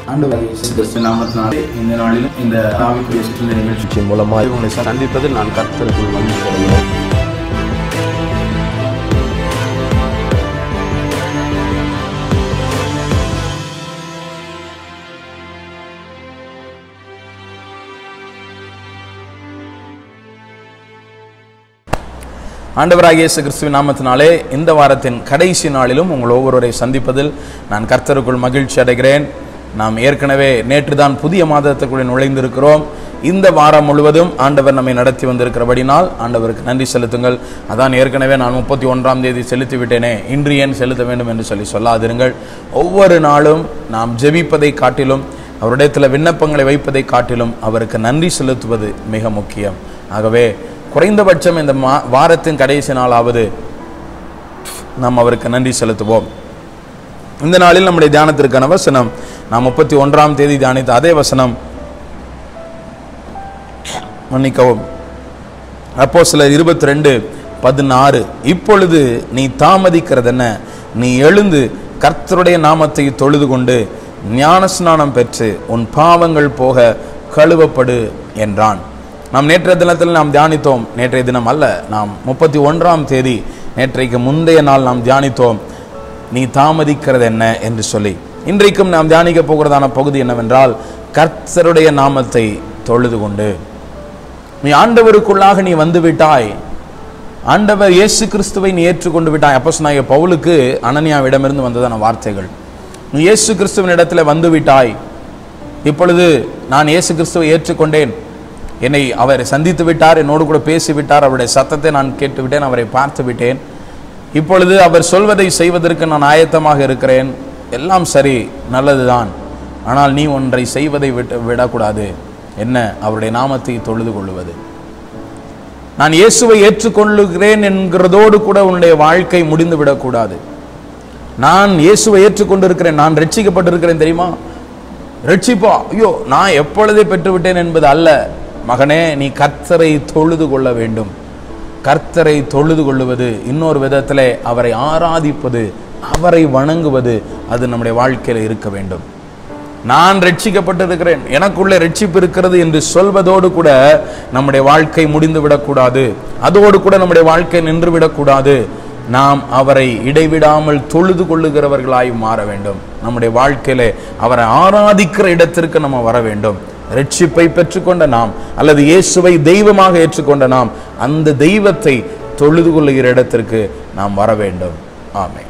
ஆண்டவர் இயேசு கிறிஸ்து நாமத்தினாலே இந்த நாளிலும் இந்த ஆவிக்குரிய சுற்றுலா நிகழ்ச்சி நிகழ்ச்சியின் மூலமாக உங்களை சந்திப்பதில் நான் கர்த்தருக்குள் மகிழ்ச்சி அடைகிறேன் ஆண்டவராகிய இயேசு கிறிஸ்துவின் நாமத்தினாலே இந்த வாரத்தின் கடைசி நாளிலும் உங்கள் ஒவ்வொருவரை சந்திப்பதில் நான் கர்த்தருக்குள் மகிழ்ச்சி அடைகிறேன் நாம் ஏற்கனவே நேற்று தான் புதிய மாதத்துக்குள்ளே நுழைந்திருக்கிறோம் இந்த வாரம் முழுவதும் ஆண்டவர் நம்மை நடத்தி வந்திருக்கிறபடினால் ஆண்டவருக்கு நன்றி செலுத்துங்கள் அதான் ஏற்கனவே நான் முப்பத்தி ஒன்றாம் தேதி செலுத்தி விட்டேனே இன்று ஏன் செலுத்த வேண்டும் என்று சொல்லி சொல்லாதிருங்கள் ஒவ்வொரு நாளும் நாம் ஜெபிப்பதை காட்டிலும் அவரிடத்தில் விண்ணப்பங்களை வைப்பதை காட்டிலும் அவருக்கு நன்றி செலுத்துவது மிக முக்கியம் ஆகவே குறைந்தபட்சம் இந்த மா வாரத்தின் கடைசி நாளாவது நாம் அவருக்கு நன்றி செலுத்துவோம் இந்த நாளில் நம்முடைய தியானத்திற்கான வசனம் நாம் முப்பத்தி ஒன்றாம் தேதி தியானித்த அதே வசனம் மன்னிக்கவும் அப்போ சிலர் இருபத்தி ரெண்டு பதினாறு இப்பொழுது நீ தாமதிக்கிறதென்ன நீ எழுந்து கர்த்தருடைய நாமத்தை தொழுது கொண்டு ஞானஸ்நானம் பெற்று உன் பாவங்கள் போக கழுவப்படு என்றான் நாம் நேற்றைய தினத்தில் நாம் தியானித்தோம் நேற்றைய தினம் அல்ல நாம் முப்பத்தி ஒன்றாம் தேதி நேற்றைக்கு முந்தைய நாள் நாம் தியானித்தோம் நீ தாமதிக்கிறது என்ன என்று சொல்லி இன்றைக்கும் நாம் தியானிக்க போகிறதான பகுதி என்னவென்றால் கர்த்தருடைய நாமத்தை தொழுது கொண்டு நீ ஆண்டவருக்குள்ளாக நீ வந்து விட்டாய் ஆண்டவர் இயேசு கிறிஸ்துவை நீ ஏற்றுக்கொண்டு விட்டாய் அப்போஸ் நாய பவுலுக்கு அனனியாவிடமிருந்து வந்ததான வார்த்தைகள் நீ இயேசு கிறிஸ்துவின் இடத்துல வந்து விட்டாய் இப்பொழுது நான் இயேசு கிறிஸ்துவை ஏற்றுக்கொண்டேன் என்னை அவர் சந்தித்து விட்டார் என்னோடு கூட பேசி விட்டார் அவருடைய சத்தத்தை நான் கேட்டு விட்டேன் அவரை பார்த்து விட்டேன் இப்பொழுது அவர் சொல்வதை செய்வதற்கு நான் ஆயத்தமாக இருக்கிறேன் எல்லாம் சரி நல்லதுதான் ஆனால் நீ ஒன்றை செய்வதை விட்டு விடக்கூடாது என்ன அவருடைய நாமத்தை தொழுது கொள்ளுவது நான் இயேசுவை ஏற்றுக்கொள்ளுகிறேன் என்கிறதோடு கூட உன்னுடைய வாழ்க்கை முடிந்து விடக்கூடாது நான் இயேசுவை ஏற்றுக்கொண்டிருக்கிறேன் நான் ரட்சிக்கப்பட்டிருக்கிறேன் தெரியுமா ரட்சிப்பா ஐயோ நான் எப்பொழுதே பெற்றுவிட்டேன் என்பது அல்ல மகனே நீ கர்த்தரை தொழுது கொள்ள வேண்டும் கர்த்தரை தொழுது கொள்ளுவது இன்னொரு விதத்திலே அவரை ஆராதிப்பது அவரை வணங்குவது அது நம்முடைய வாழ்க்கையில் இருக்க வேண்டும் நான் ரட்சிக்கப்பட்டிருக்கிறேன் எனக்குள்ளே ரட்சிப்பு இருக்கிறது என்று சொல்வதோடு கூட நம்முடைய வாழ்க்கை முடிந்து விடக்கூடாது அதோடு கூட நம்முடைய வாழ்க்கை நின்று விடக்கூடாது நாம் அவரை இடைவிடாமல் தொழுது கொள்ளுகிறவர்களாய் மாற வேண்டும் நம்முடைய வாழ்க்கையிலே அவரை ஆராதிக்கிற இடத்திற்கு நம்ம வர வேண்டும் ரட்சிப்பை பெற்றுக்கொண்ட நாம் அல்லது இயேசுவை தெய்வமாக ஏற்றுக்கொண்ட நாம் அந்த தெய்வத்தை தொழுது கொள்ளுகிற இடத்திற்கு நாம் வர வேண்டும் ஆமென்